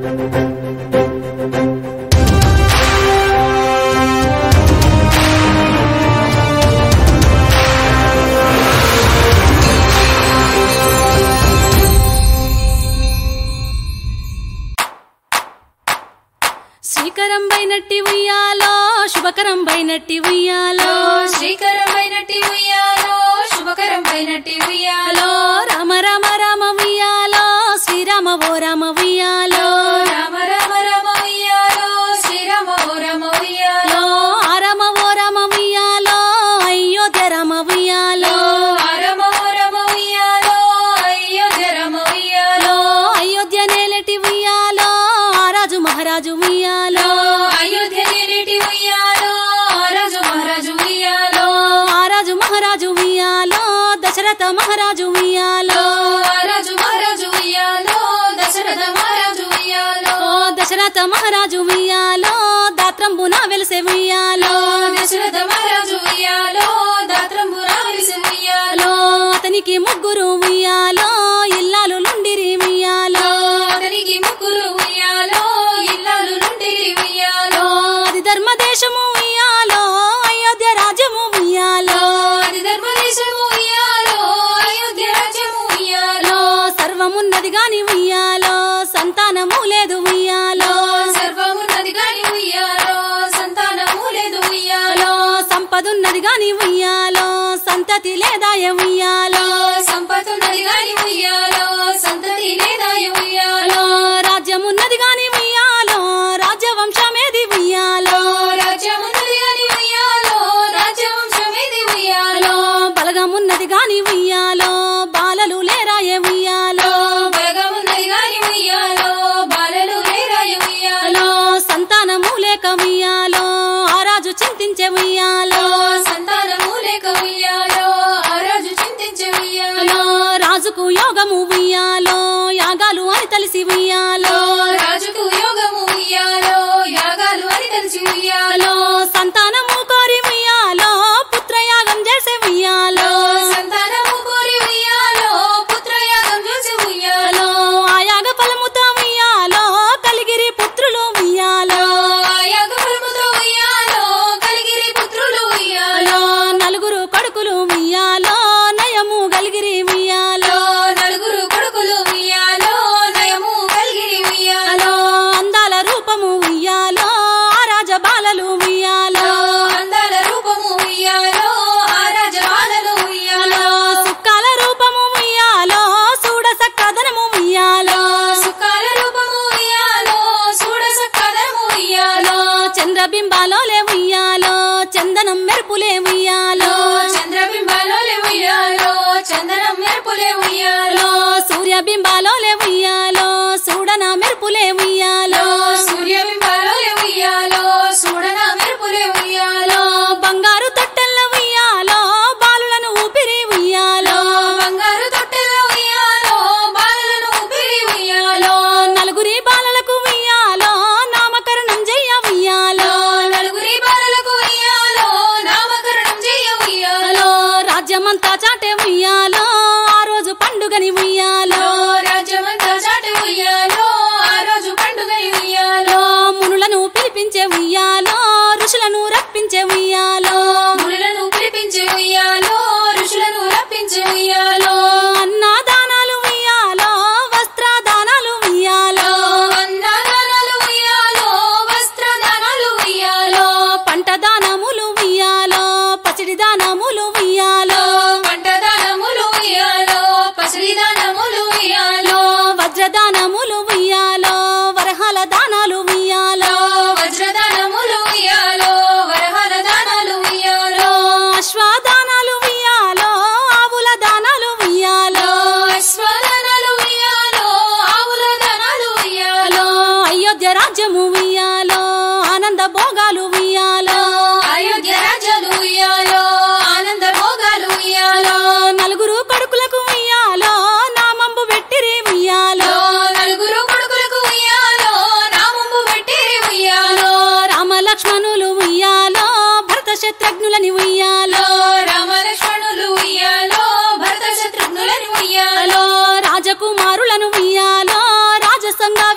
శ్రీకరం బైనట్టి ఉయ్యాలో శుభకరం బైనట్టి ఉయ్యాలో శ్రీకరమైనటి ఉయ్యాలో శుభకరం పైనటి ఉయ్యాలో రామ రామ రామ ఉయ్యాలో శ్రీరామ ఓ రామ ఉయ్యాలో రామ రామ రామ ఉయ్యాలో శ్రీరామ ఓ రామ ఉయ్యాలో ఆ రామ ఓ రామ ఉయ్యాలో అయోధ్య రామ ఉయ్యాలో రామ ఓ రామ ఉయ్యాలో అయోధ్య రామ ఉయ్యాలో అయోధ్య నేలటి ఉయ్యాలో ఆ రాజు మహారాజు ఉయ్యాలో అయోధ్య నేటి ఉయ్యాలో రాజు మహారాజు ఉయ్యాలో ఆ రాజు మహారాజు ఉయ్యాలో దశరథ మహారాజు ఉయ్యాలో రాజు మహారాజు ఉయ్యాలో దశరథ మహారాజు ఉయ్యాలో ఓ దశరథ మహారాజు ఉయ్యాలో దాత్రంబున వెలిసే ఉయ్యాలో దశరథ మహారాజు ఉయ్యాలో దాత్రంబు రావలిసి ఉయ్యాలో అతనికి ముగ్గురు ఉయ్యాలో ఇల్లాలు నుండిరి ఉయ్యాలో అతనికి ముగ్గురు ఉయ్యాలో ఇల్లాలు నుండిరి ఉయ్యాలో అది ధర్మదేశము ఉయ్యాలో అయోధ్య రాజ్యము ఉయ్యాలో అది ధర్మదేశము ఉయ్యాలో అయోధ్య రాజ్యము ఉయ్యాలో సర్వమున్నది గాని ఉయ్యాలో సంతానము లేదు ఉయ్యాలో సర్వమున్నది గాని ఉయ్యాలో సంతానము లేదు ఉయ్యాలో సంపదున్నది గాని ఉయ్యాలో సంతతి లేదాయ ఉయ్యాలో సంపతున్నది గాని ఉయ్యాలో సంతతి లేదాయ ఉయ్యాలో రాజ్యమున్నది గాని ఉయ్యాలో రాజ్యవంశమేది ఉయ్యాలో రాజ్యమున్నది గాని ఉయ్యాలో రాజ్యవంశమేది ఉయ్యాలో బలగమున్నది గాని ఉయ్యాలో బాలలు లేరాయ ఉయ్యాలో బలగమున్నది గాని ఉయ్యాలో బాలలు లేరాయ ఉయ్యాలో సంతానము లేక ఉయ్యాలో ఆ రాజు చింతించే ఉయ్యాలో సంతానము లేక ఉయ్యాలో ఆ రాజు చింతించే ఉయ్యాలో రాజుకు యోగము ఉయ్యాలో యాగాలు అని తెలిసి ఉయ్యాలో రాజుకు యోగము ఉయ్యాలో యాగాలు అని తెలిసి ఉయ్యాలో సంతానము కోరి ఉయ్యాలో పుత్రయాగం చేసే ఉయ్యాలో సంతానము కోరి ఉయ్యాలో పుత్రయాగం చేసి ఉయ్యాలో ఆ యాగ ఫలముతో ఉయ్యాలో కలిగిరి పుత్రులు ఉయ్యాలో ఆ యాగ ఫలముతో ఉయ్యాలో కలిగిరి పుత్రులు ఉయ్యాలో నలుగురు కొడుకులు ఉయ్యాలో నయము కలిగిరి ఉయ్యాలో నలుగురు కొడుకులు ఉయ్యాలో నయము కలిగిరి ఉయ్యాలో అందాల రూపము ఉయ్యాలో ఆ రాజ బాలలు ఉయ్యాలో అందాల రూపము ఉయ్యాలో ఆ రాజబాలలు ఉయ్యాలో సుక్కాల రూపము ఉయ్యాలో చూడ సక్కదనము ఉయ్యాలో సుఖాల రూపము ఉయ్యాలో చూడ సక్కదము ఉయ్యాలో చంద్రబింబాలో లే ఉయ్యాలో చందనం మెరుపులే ఉయ్యాలో చంద్రబింబాలో ఉయ్యాలో చందనం మెరుపులే ఉయ్యాలో సూర్యబింబాలో లే ఉయ్యాలో చూడన మెరుపులే ఉయ్యాలో సూర్యబింబాలో ఉయ్యాలో చూడన మెరుపులే ఉయ్యాలో బంగారు తొట్టెల్ల ఉయ్యాలో బాలులను ఊపిరి ఉయ్యాలో బంగారు తొట్టెల ఉయ్యాలో బాలలను ఊపిరి ఉయ్యాలో నలుగురి బాలలకు ఉయ్యాలో నామకరణం చెయ్య ఉయ్యాలో నలుగురి బాలలకు ఉయ్యాలో నామకరణం చెయ్య ఉయ్యాలో రాజ్యమంతా చాటే ఉయ్యాలో ఆ రోజు పండుగని ఉయ్యాలో రాజ్యమంతా చాటి ఉయ్యాలో ఆ రోజు పండుగని ఉయ్యాలో మునులను పిలిపించే ఉయ్యాలో ఋషులను రప్పించే ఉయ్యాలో మునులను పిలిపించే ఉయ్యాలో ఋషులను రప్పించే ఉయ్యాలో అన్నదానాలు ఉయ్యాలో వస్త్రదానాలు ఉయ్యాలో అన్నదానాలు ఉయ్యాలో వస్త్రదానాలు ఉయ్యాలో పంట దానములు ఉయ్యాలో పసిడి దానములు ఉయ్యాలో పంటదానములు ఉయ్యాలో పసిరిదానములు ఉయ్యాలో వజ్రదానములు ఉయ్యాలో వరహాల దానాలు ఉయ్యాలో వజ్రదానములు ఉయ్యాలో వరహాల దానాలు ఉయ్యాలో అశ్వదానాలు ఉయ్యాలో ఆవుల దానాలు ఉయ్యాలో అశ్వదానాలు ఉయ్యాలో ఆవుల దానాలు ఉయ్యాలో అయోధ్య రాజ్యము ఉయ్యాలో ఆనంద భోగాలు ఉయ్యాలో అయోధ్య రాజ్యాలు ఉయ్యాలో ఆనంద భోగాలు ఉయ్యాలో నలుగురు కొడుకులకు ఉయ్యాలో నామంబు పెట్టిరి ఉయ్యాలో నలుగురు కొడుకులకు ఉయ్యాలో నామము పెట్టి ఉయ్యాలో రామ లక్ష్మణులు ఉయ్యాలో భరత శత్రుఘ్నులని ఉయ్యాలో రామ లక్ష్మణులు ఉయ్యాలో భరత శత్రుఘ్నులని ఉయ్యాలో రాజకుమారులను ఉయ్యాలో రాజసంగా వెంచే ఉయ్యాలో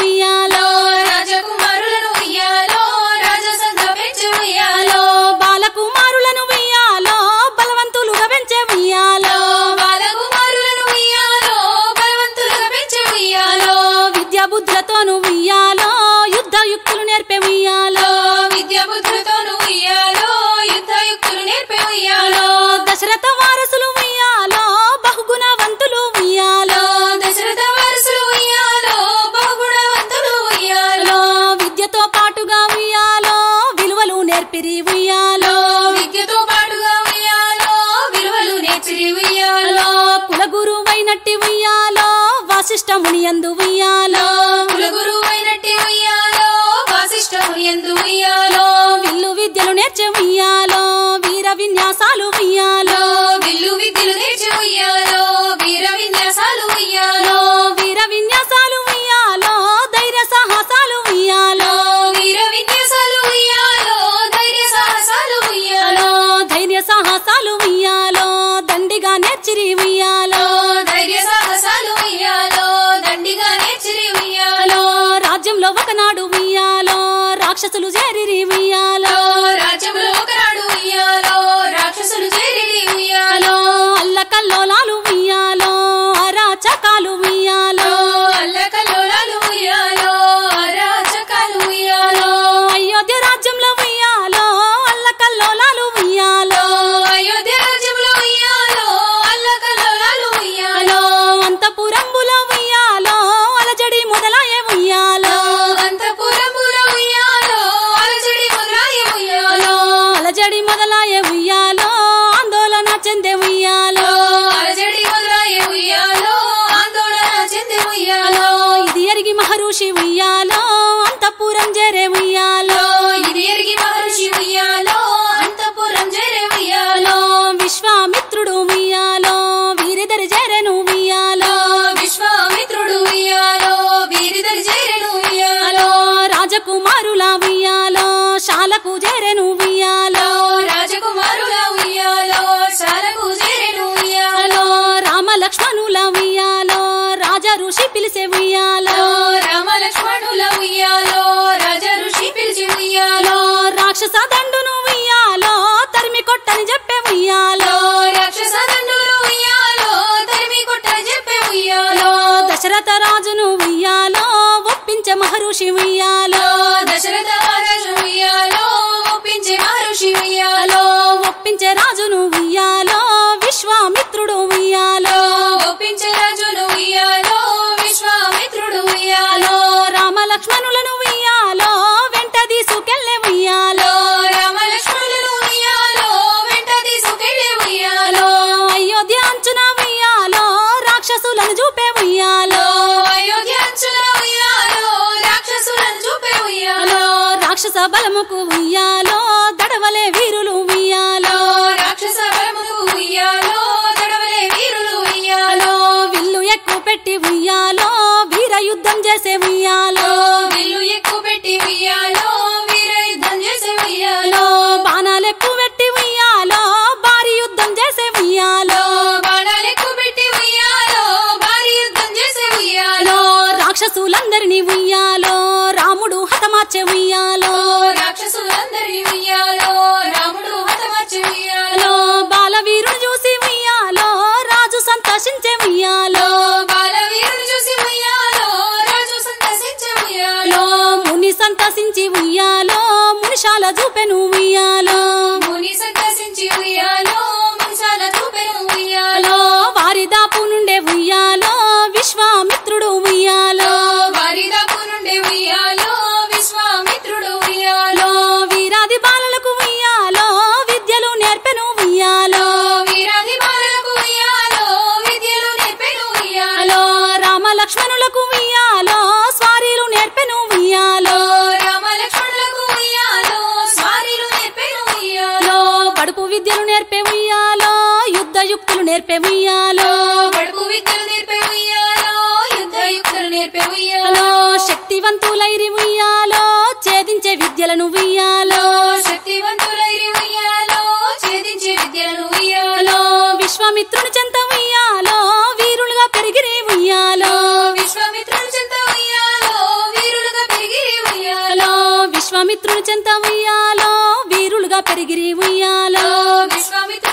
ఉయ్యాలో రాజకుమారులను ఉయ్యాలో రాజసంగ పెంచి ఉయ్యాలో బాలకుమారులను ఉయ్యాలో బలవంతులుగా పెంచే ఉయ్యాలో బాలకుమారులను ఉయ్యాలో బలవంతులుగా పెంచి ఉయ్యాలో విద్యా బుద్ధులతోను ఉయ్యాలో యుద్ధ యుక్తులు నేర్పే ఉయ్యాలో విద్యా బుద్ధులతోను ఉయ్యాలో యుద్ధయుక్తులు నేర్పే ఉయ్యాలో దశరథ వారసులు ఉయ్యాలో బహుగుణవంతులు ఉయ్యాలో దశరథ వారసులు ఉయ్యాలో బహుగుణవంతులు ఉయ్యాలో విద్యతో పాటుగా ఉయ్యాలో విలువలు నేర్పిరి ఉయ్యాలో విద్యతో పాటుగా ఉయ్యాలో విలువలు నేర్చిరి ఉయ్యాలో కులగురువైనట్టి ఉయ్యాలో వాసిష్ఠ మునియందు ఉయ్యాలో కులగురు అయినట్టి ఉయ్యాలో వాసిష్టముని ఎందు ఉయ్యాలో విల్లు విద్యలు నేర్చే ఉయ్యాలో వీర విన్యాసాలు ఉయ్యాలో విల్లు విద్యలు నేర్చి ఉయ్యాలో వీర విన్యాసాలు ఉయ్యాలో వీర విన్యాసాలు ఉయ్యాలో ధైర్య సాహసాలు ఉయ్యాలో వీర విన్యాసాలు ఉయ్యాలో ధైర్య సాహసాలు ఉయ్యాలో ధైర్య సాహసాలు ఉయ్యాలో దండిగా నేర్చిరి ఉయ్యాలో ధైర్య సాహసాలు ఉయ్యాలో దండిగా నేర్చిరి ఉయ్యాలో రాజ్యంలో ఒకనాడు ఉయ్యాలో రాక్షసులు చేరిరి ఉయ్యాలో రాజ్యంలో ఒకనాడు ఉయ్యాలో రాక్షసులు చేరి ఉయ్యాలో అల్లకల్లోలాలు ఉయ్యాలో అరాచకాలు ఉయ్యాలో అల్లకల్లోలాలు ఉయ్యాలో అరాచకాలు ఉయ్యాలో అయోధ్య రాజ్యంలో ఉయ్యాలో అల్లకల్లోలాలు ఉయ్యాలో అయోధ్య రాజ్యంలో ఉయ్యాలో అల్లకల్లోలాలు ఉయ్యాలో అంతపురంబులో ఉయ్యాలో అలజడి మొదలాయ ఉయ్యాలో అంతపురములో ఉయ్యాలో అలజడి మొదలాయ ఉయ్యాలో అలజడి మొదలాయ ఉయ్యాలో ఆందోళన చెందే ఉయ్యాలో అలజడి మొదలాయ ఉయ్యాలో ఆందోళన చెంది ఉయ్యాలో ఇది ఎరిగి మహర్షి ఉయ్యాలో అంతపురం చేరే ఉయ్యాలో ఇది ఎరిగి మహర్షి ఉయ్యాలో అంతపురం చేరే ఉయ్యాలో విశ్వామిత్రుడు ఉయ్యాలో వీరిదరి చేరెను ఉయ్యాలో విశ్వామిత్రుడు ఉయ్యాలో వీరిదరి చేరెను ఉయ్యాలో రాజకుమారుల ఉయ్యాలో శాలకు చేరెను ఉయ్యాలో రాజకుమారుల ఉయ్యాలో శాలకు చేరెను ఉయ్యాలో రామ లక్ష్మణుల ఉయ్యాలో రాజ ఋషి పిలిసే ఉయ్యాలో రామ లక్ష్మణుల ఉయ్యాలో రాజ ఋషి పిలిచి ఉయ్యాలో రాక్షస దండును ఉయ్యాలో తరిమి కొట్టని చెప్పే ఉయ్యాలో రాక్షస దండులు ఉయ్యాలో తరిమి కొట్టని చెప్పే ఉయ్యాలో దశరథ రాజును ఉయ్యాలో ఒప్పించే మహర్షి ఉయ్యాలో దశరథ మహారాజు ఉయ్యాలో ఒప్పించే మహర్షి ఉయ్యాలో ఒప్పించే రాజును ఉయ్యాలో విశ్వామిత్రుడు ఉయ్యాలో ఒప్పించే రాజును ఉయ్యాలో విశ్వామిత్రుడు ఉయ్యాలో రామ లక్ష్మణులను ఉయ్యాలో వెంట తీసుకెళ్లే ఉయ్యాలో రామ లక్ష్మణులను ఉయ్యాలో వెంట తీసుకెళ్ళే ఉయ్యాలో అయోధ్య అంచున ఉయ్యాలో రాక్షసులను చూపే ఉయ్యాలో అయోధ్య అంచున ఉయ్యాలో రాక్షసులను చూపే ఉయ్యాలో రాక్షస బలముకు ఉయ్యాలో దడవలే వీరులు ఉయ్యాలో రాక్షస బలమును ఉయ్యాలో దడవలే వీరులు ఉయ్యాలో విల్లు ఎక్కువ పెట్టి ఉయ్యాలో వీర యుద్ధం చేసే ఉయ్యాలో విల్లు ఎక్కువ పెట్టి ఉయ్యాలో వీర యుద్ధం చేసే ఉయ్యాలో బాణాలు ఎక్కువ పెట్టి ఉయ్యాలో భారీ యుద్ధం చేసే ఉయ్యాలో బాణాలు ఎక్కువ పెట్టి ఉయ్యాలో భారీ యుద్ధం చేసే ఉయ్యాలో రాక్షసులందరినీ ఉయ్యాలో రాముడు హతమార్చే ఉయ్యాలో రాక్షసులందరి ఉయ్యాలో రాముడు హతమార్చి ఉయ్యాలో బాలవీరుడు చూసి ఉయ్యాలో రాజు సంతోషించే ఉయ్యాలో బాలవీరుడు చూసి ఉయ్యాలో రాజు సంతసించే ఉయ్యాలో ముని సంతసించి ఉయ్యాలో మునిశాల చూపెను ఉయ్యాలో ముని సంతసించి ఉయ్యాలో మున్సాల చూపెను ఉయ్యాలో వారి దాపు నుండే ఉయ్యాలో విశ్వామిత్రుడు ఉయ్యాలో వారి దాపు నుండి ఉయ్యాలో విశ్వామిత్రుడు ఉయ్యాలో వీరాది బాలలకు ఉయ్యాలో విద్యలు నేర్పెను ఉయ్యాలో వీరాది బాలకు ఉయ్యాలో విద్యలు నేర్పెను ఉయ్యాలో రామ లక్ష్మణులకు ఉయ్యాలో స్వారీలు నేర్పెను ఉయ్యాలో రామ లక్ష్మణులకు ఉయ్యాలో స్వారీలు నేర్పెను ఉయ్యాలో పడుపు విద్యలు నేర్పే ఉయ్యాలో యుద్ధ యుక్తులు నేర్పే ఉయ్యాలో పడుపు విద్యలు నేర్పే ఉయ్యాలో యుద్ధ యుక్తులు నేర్పే ఉయ్యాలో శక్తివంతులైరి ఉయ్యాలో ఛేదించే విద్యలను ఉయ్యాలో శక్తివంతులైరి ఉయ్యాలో ఛేదించే విద్యలను ఉయ్యాలో విశ్వామిత్రుని చెంత ఉయ్యాలో వీరులుగా పెరిగిరి ఉయ్యాలో విశ్వామిత్రుడు చెంత ఉయ్యాలో విశ్వామిత్రుని చెంత ఉయ్యాలో వీరులుగా పెరిగిరి ఉయ్యాలో విశ్వామిత్ర